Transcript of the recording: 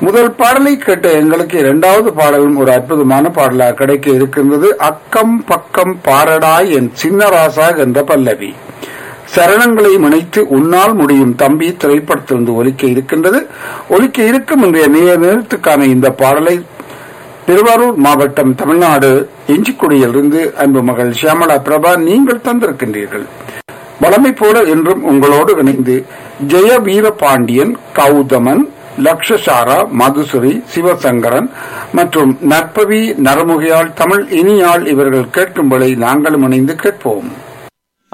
முதல் பாடலை கேட்ட எங்களுக்கு இரண்டாவது பாடலும் ஒரு அற்புதமான பாடலாக கிடைக்க இருக்கின்றது அக்கம் பக்கம் பாரடாய் என் சின்னராசா என்ற பல்லவி சரணங்களை இணைத்து உன்னால் முடியும் தம்பி திரைப்படத்திலிருந்து ஒலிக்க இருக்கின்றது ஒலிக்க இருக்கும் இன்றைய நேர நேரத்துக்கான இந்த பாடலை திருவாரூர் மாவட்டம் தமிழ்நாடு இஞ்சிக்குடியிலிருந்து அன்பு மகள் சியாமலா பிரபா நீங்கள் தந்திருக்கின்றீர்கள் வளமை போல என்றும் உங்களோடு இணைந்து ஜெய வீரபாண்டியன் கௌதமன் லக்ஷசாரா மதுசுரி சிவசங்கரன் மற்றும் நற்பவி நரமுகையாள் தமிழ் இனியாள் இவர்கள் கேட்கும்படி நாங்களும் இணைந்து கேட்போம்